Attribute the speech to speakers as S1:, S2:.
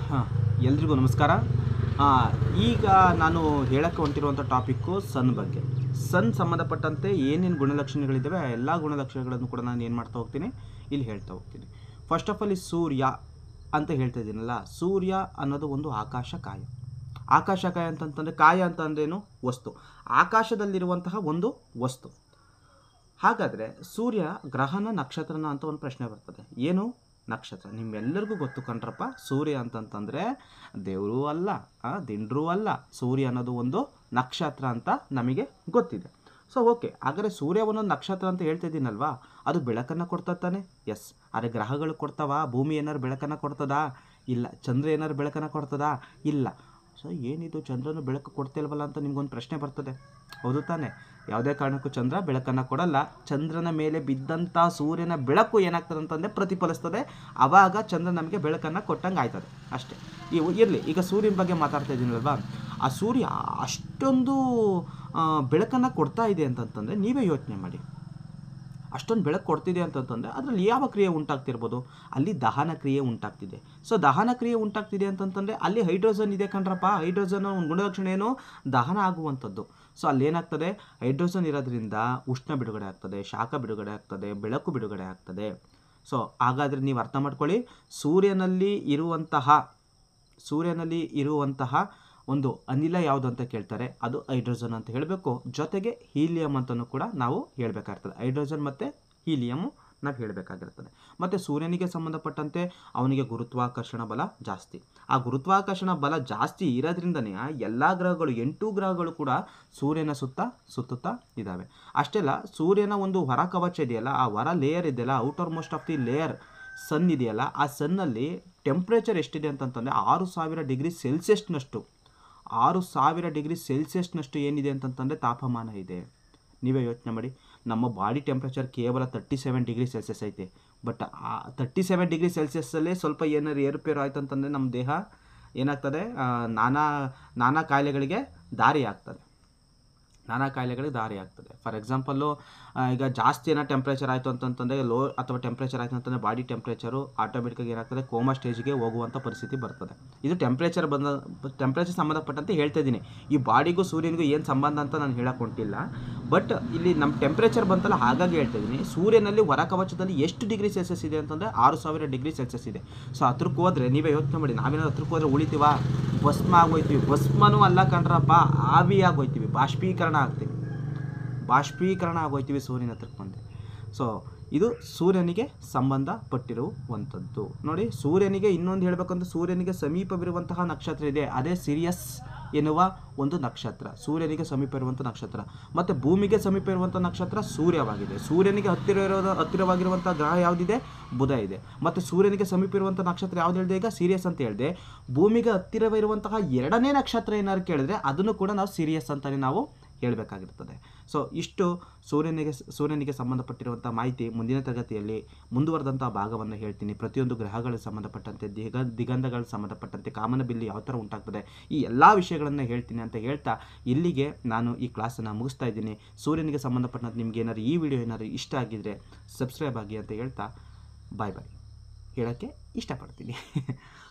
S1: ಹಾಂ ಎಲ್ರಿಗೂ ನಮಸ್ಕಾರ ಆ, ಈಗ ನಾನು ಹೇಳಕ್ಕೆ ಹೊಂಟಿರುವಂಥ ಟಾಪಿಕ್ಕು ಸನ್ ಬಗ್ಗೆ ಸನ್ ಸಂಬಂಧಪಟ್ಟಂತೆ ಏನೇನು ಗುಣಲಕ್ಷಣಗಳಿದ್ದಾವೆ ಆ ಎಲ್ಲ ಗುಣಲಕ್ಷಣಗಳನ್ನು ಕೂಡ ನಾನು ಏನು ಮಾಡ್ತಾ ಹೋಗ್ತೀನಿ ಇಲ್ಲಿ ಹೇಳ್ತಾ ಹೋಗ್ತೀನಿ ಫಸ್ಟ್ ಆಫ್ ಆಲ್ ಈ ಸೂರ್ಯ ಅಂತ ಹೇಳ್ತಾ ಇದ್ದೀನಲ್ಲ ಸೂರ್ಯ ಅನ್ನೋದು ಒಂದು ಆಕಾಶಕಾಯ ಆಕಾಶಕಾಯ ಅಂತಂತಂದರೆ ಕಾಯ ಅಂತಂದ್ರೇನು ವಸ್ತು ಆಕಾಶದಲ್ಲಿರುವಂತಹ ಒಂದು ವಸ್ತು ಹಾಗಾದರೆ ಸೂರ್ಯ ಗ್ರಹನ ನಕ್ಷತ್ರನ ಅಂತ ಒಂದು ಪ್ರಶ್ನೆ ಬರ್ತದೆ ಏನು ನಕ್ಷತ್ರ ನಿಮ್ಮೆಲ್ಲರಿಗೂ ಗೊತ್ತು ಕಣ್ರಪ್ಪ ಸೂರ್ಯ ಅಂತಂತಂದರೆ ದೇವರು ಅಲ್ಲ ಆ, ದಿಂಡ್ರೂ ಅಲ್ಲ ಸೂರ್ಯ ಅನ್ನೋದು ಒಂದು ನಕ್ಷತ್ರ ಅಂತ ನಮಗೆ ಗೊತ್ತಿದೆ ಸೊ ಓಕೆ ಹಾಗಾದರೆ ಸೂರ್ಯ ಒಂದೊಂದು ನಕ್ಷತ್ರ ಅಂತ ಹೇಳ್ತಾ ಇದ್ದೀನಲ್ವಾ ಅದು ಬೆಳಕನ್ನು ಕೊಡ್ತಾ ತಾನೆ ಎಸ್ ಆದರೆ ಗ್ರಹಗಳು ಕೊಡ್ತಾವ ಭೂಮಿ ಏನಾರು ಬೆಳಕನ್ನು ಕೊಡ್ತದಾ ಇಲ್ಲ ಚಂದ್ರ ಏನಾರು ಬೆಳಕನ್ನು ಕೊಡ್ತದಾ ಇಲ್ಲ ಸೊ ಏನಿದು ಚಂದ್ರನು ಬೆಳಕು ಕೊಡ್ತಿಲ್ವಲ್ಲ ಅಂತ ನಿಮ್ಗೊಂದು ಪ್ರಶ್ನೆ ಬರ್ತದೆ ಹೌದು ತಾನೆ ಯಾವುದೇ ಕಾರಣಕ್ಕೂ ಚಂದ್ರ ಬೆಳಕನ್ನು ಕೊಡಲ್ಲ ಚಂದ್ರನ ಮೇಲೆ ಬಿದ್ದಂಥ ಸೂರ್ಯನ ಬೆಳಕು ಏನಾಗ್ತದೆ ಅಂತಂದರೆ ಪ್ರತಿಫಲಿಸ್ತದೆ ಆವಾಗ ಚಂದ್ರ ನಮಗೆ ಬೆಳಕನ್ನು ಕೊಟ್ಟಂಗೆ ಆಯ್ತದೆ ಅಷ್ಟೇ ಇವು ಇರಲಿ ಈಗ ಸೂರ್ಯನ ಬಗ್ಗೆ ಮಾತಾಡ್ತಾ ಇದ್ದೀನಲ್ವಾ ಆ ಸೂರ್ಯ ಅಷ್ಟೊಂದು ಬೆಳಕನ್ನು ಕೊಡ್ತಾ ಇದೆ ಅಂತಂತಂದರೆ ನೀವೇ ಯೋಚನೆ ಮಾಡಿ ಅಷ್ಟೊಂದು ಬೆಳಕು ಕೊಡ್ತಿದೆ ಅಂತಂತಂದರೆ ಅದರಲ್ಲಿ ಯಾವ ಕ್ರಿಯೆ ಉಂಟಾಗ್ತಿರ್ಬೋದು ಅಲ್ಲಿ ದಹನ ಕ್ರಿಯೆ ಉಂಟಾಗ್ತಿದೆ ಸೊ ದಹನ ಕ್ರಿಯೆ ಉಂಟಾಗ್ತಿದೆ ಅಂತಂತಂದರೆ ಅಲ್ಲಿ ಹೈಡ್ರೋಜನ್ ಇದೆ ಕಣ್ರಪ್ಪ ಹೈಡ್ರೋಜನ್ ಒಂದು ಗುಣಲಕ್ಷಣ ಏನು ದಹನ ಆಗುವಂಥದ್ದು ಸೊ ಅಲ್ಲಿ ಏನಾಗ್ತದೆ ಹೈಡ್ರೋಜನ್ ಇರೋದ್ರಿಂದ ಉಷ್ಣ ಬಿಡುಗಡೆ ಆಗ್ತದೆ ಶಾಖ ಬಿಡುಗಡೆ ಆಗ್ತದೆ ಬೆಳಕು ಬಿಡುಗಡೆ ಆಗ್ತದೆ ಸೊ ಹಾಗಾದರೆ ನೀವು ಅರ್ಥ ಮಾಡ್ಕೊಳ್ಳಿ ಸೂರ್ಯನಲ್ಲಿ ಇರುವಂತಹ ಸೂರ್ಯನಲ್ಲಿ ಇರುವಂತಹ ಒಂದು ಅನಿಲ ಯಾವುದು ಅಂತ ಕೇಳ್ತಾರೆ ಅದು ಹೈಡ್ರೋಜನ್ ಅಂತ ಹೇಳಬೇಕು ಜೊತೆಗೆ ಹೀಲಿಯಂ ಅಂತಲೂ ಕೂಡ ನಾವು ಹೇಳಬೇಕಾಗ್ತದೆ ಹೈಡ್ರೋಜನ್ ಮತ್ತು ಹೀಲಿಯಮ್ ನಾವು ಹೇಳಬೇಕಾಗಿರ್ತದೆ ಮತ್ತು ಸೂರ್ಯನಿಗೆ ಸಂಬಂಧಪಟ್ಟಂತೆ ಅವನಿಗೆ ಗುರುತ್ವಾಕರ್ಷಣ ಬಲ ಜಾಸ್ತಿ ಆ ಗುರುತ್ವಾಕರ್ಷಣ ಬಲ ಜಾಸ್ತಿ ಇರೋದ್ರಿಂದನೇ ಎಲ್ಲ ಗ್ರಹಗಳು ಎಂಟು ಗ್ರಹಗಳು ಕೂಡ ಸೂರ್ಯನ ಸುತ್ತ ಸುತ್ತುತ್ತಾ ಇದ್ದಾವೆ ಅಷ್ಟೆಲ್ಲ ಸೂರ್ಯನ ಒಂದು ಹೊರ ಕವಚ ಇದೆಯಲ್ಲ ಆ ಹೊರ ಲೇಯರ್ ಇದೆಯಲ್ಲ outer most of the layer sun ಇದೆಯಲ್ಲ ಆ ಸನ್ನಲ್ಲಿ ಟೆಂಪ್ರೇಚರ್ ಎಷ್ಟಿದೆ ಅಂತಂತಂದರೆ ಆರು ಸಾವಿರ ಡಿಗ್ರಿ ಸೆಲ್ಸಿಯಸ್ನಷ್ಟು ಆರು ಸಾವಿರ ಡಿಗ್ರಿ ಸೆಲ್ಸಿಯಸ್ನಷ್ಟು ಏನಿದೆ ಅಂತಂತಂದರೆ ತಾಪಮಾನ ಇದೆ ನೀವೇ ಯೋಚನೆ ಮಾಡಿ ನಮ್ಮ ಬಾಡಿ ಟೆಂಪ್ರೇಚರ್ ಕೇವಲ ತರ್ಟಿ ಸೆವೆನ್ ಡಿಗ್ರಿ ಸೆಲ್ಸಿಯಸ್ ಐತೆ ಬಟ್ ಆ ತರ್ಟಿ ಸೆವೆನ್ ಡಿಗ್ರಿ ಸೆಲ್ಸಿಯಸ್ಸಲ್ಲೇ ಸ್ವಲ್ಪ ಏನಾರು ಏರುಪೇರು ಆಯ್ತು ಅಂತಂದರೆ ನಮ್ಮ ದೇಹ ಏನಾಗ್ತದೆ ಆ, ನಾನಾ ನಾನಾ ಕಾಯಿಲೆಗಳಿಗೆ ದಾರಿ ಆಗ್ತದೆ ನಾನಾ ಕಾಯಿಲೆಗಳಿಗೆ ದಾರಿ ಆಗ್ತದೆ ಫಾರ್ ಎಕ್ಸಾಂಪಲ್ಲು ಈಗ ಜಾಸ್ತಿ ಏನೋ ಟೆಂಪ್ರೇಚರ್ ಆಯಿತು ಅಂತಂತಂದರೆ ಲೋ ಅಥವಾ ಟೆಂಪ್ರೇಚರ್ ಆಯಿತು ಅಂತಂದರೆ ಬಾಡಿ ಟೆಂಪ್ರೇಚರು ಆಟೋಮೆಟಿಕಾಗಿ ಏನಾಗ್ತದೆ ಕೋಮಾ ಸ್ಟೇಜ್ಗೆ ಹೋಗುವಂಥ ಪರಿಸ್ಥಿತಿ ಬರ್ತದೆ ಇದು ಟೆಂಪ್ರೇಚರ್ ಬಂದ ಟೆಂಪ್ರೇಚರ್ ಸಂಬಂಧಪಟ್ಟಂತೆ ಹೇಳ್ತಾ ಇದ್ದೀನಿ ಈ ಬಾಡಿಗೂ ಸೂರ್ಯನಿಗೂ ಏನು ಸಂಬಂಧ ಅಂತ ನಾನು ಹೇಳಕ್ಕೆ ಹೊಂಟಿಲ್ಲ ಬಟ್ ಇಲ್ಲಿ ನಮ್ಮ ಟೆಂಪ್ರೇಚರ್ ಬಂತಲ್ಲ ಹಾಗಾಗಿ ಹೇಳ್ತಾ ಇದ್ದೀನಿ ಸೂರ್ಯನಲ್ಲಿ ಹೊರ ಕವಚದಲ್ಲಿ ಎಷ್ಟು ಡಿಗ್ರಿ ಸೆಲ್ಸಿಯಸ್ ಇದೆ ಅಂತಂದರೆ ಆರು ಸಾವಿರ ಡಿಗ್ರಿ ಸೆಲ್ಸಿಯಸ್ ಇದೆ ಸೊ ಹತ್ರಕ್ಕೆ ಹೋದರೆ ನೀವೇ ಯೋಚನೆ ಮಾಡಿ ನಾವೇನಾದ್ರು ಹತ್ರಕ್ಕೆ ಹೋದರೆ ಉಳಿತೀವ ಭಸ್ಮ ಆಗೋಯ್ತೀವಿ ಭಸ್ಮನೂ ಅಲ್ಲ ಕಣ್ರಪ್ಪ ಆವಿಯಾಗೋಯ್ತೀವಿ ಬಾಷ್ಪೀಕರಣ ಆಗ್ತೀವಿ ಬಾಷ್ಪೀಕರಣ ಆಗೋಯ್ತೀವಿ ಸೂರ್ಯನ ಹತ್ರಕ್ಕೆ ಬಂದು ಸೊ ಇದು ಸೂರ್ಯನಿಗೆ ಸಂಬಂಧಪಟ್ಟಿರುವಂಥದ್ದು ನೋಡಿ ಸೂರ್ಯನಿಗೆ ಇನ್ನೊಂದು ಹೇಳಬೇಕಂದ್ರೆ ಸೂರ್ಯನಿಗೆ ಸಮೀಪವಿರುವಂತಹ ನಕ್ಷತ್ರ ಇದೆ ಅದೇ ಸಿರಿಯಸ್ ಎನ್ನುವ ಒಂದು ನಕ್ಷತ್ರ ಸೂರ್ಯನಿಗೆ ಸಮೀಪ ಇರುವಂಥ ನಕ್ಷತ್ರ ಮತ್ತು ಭೂಮಿಗೆ ಸಮೀಪ ಇರುವಂಥ ನಕ್ಷತ್ರ ಸೂರ್ಯವಾಗಿದೆ ಸೂರ್ಯನಿಗೆ ಹತ್ತಿರ ಇರೋದ ಹತ್ತಿರವಾಗಿರುವಂಥ ಗ್ರಹ ಯಾವುದಿದೆ ಬುಧ ಇದೆ ಮತ್ತು ಸೂರ್ಯನಿಗೆ ಸಮೀಪ ಇರುವಂಥ ನಕ್ಷತ್ರ ಯಾವ್ದು ಹೇಳಿದೆ ಈಗ ಸೀರಿಯಸ್ ಅಂತ ಹೇಳಿದೆ ಭೂಮಿಗೆ ಹತ್ತಿರವಿರುವಂತಹ ಎರಡನೇ ನಕ್ಷತ್ರ ಏನಾದ್ರು ಕೇಳಿದ್ರೆ ಅದನ್ನು ಕೂಡ ನಾವು ಸೀರಿಯಸ್ ಅಂತಲೇ ನಾವು ಹೇಳಬೇಕಾಗಿರ್ತದೆ ಸೊ ಇಷ್ಟು ಸೂರ್ಯನಿಗೆ ಸೂರ್ಯನಿಗೆ ಸಂಬಂಧಪಟ್ಟಿರುವಂಥ ಮಾಹಿತಿ ಮುಂದಿನ ತರಗತಿಯಲ್ಲಿ ಮುಂದುವರೆದಂಥ ಭಾಗವನ್ನು ಹೇಳ್ತೀನಿ ಪ್ರತಿಯೊಂದು ಗ್ರಹಗಳಿಗೆ ಸಂಬಂಧಪಟ್ಟಂತೆ ದಿಗ ದಿಗಂಧಗಳಿಗೆ ಸಂಬಂಧಪಟ್ಟಂತೆ ಕಾಮನಬಿಲ್ಲಿ ಯಾವ ಥರ ಉಂಟಾಗ್ತದೆ ಈ ಎಲ್ಲ ವಿಷಯಗಳನ್ನು ಹೇಳ್ತೀನಿ ಅಂತ ಹೇಳ್ತಾ ಇಲ್ಲಿಗೆ ನಾನು ಈ ಕ್ಲಾಸನ್ನು ಮುಗಿಸ್ತಾ ಇದ್ದೀನಿ ಸೂರ್ಯನಿಗೆ ಸಂಬಂಧಪಟ್ಟಂತೆ ನಿಮ್ಗೆ ಏನಾದ್ರು ಈ ವಿಡಿಯೋ ಏನಾದ್ರು ಇಷ್ಟ ಆಗಿದ್ದರೆ ಸಬ್ಸ್ಕ್ರೈಬ್ ಆಗಿ ಅಂತ ಹೇಳ್ತಾ ಬಾಯ್ ಬಾಯ್ ಹೇಳೋಕ್ಕೆ ಇಷ್ಟಪಡ್ತೀನಿ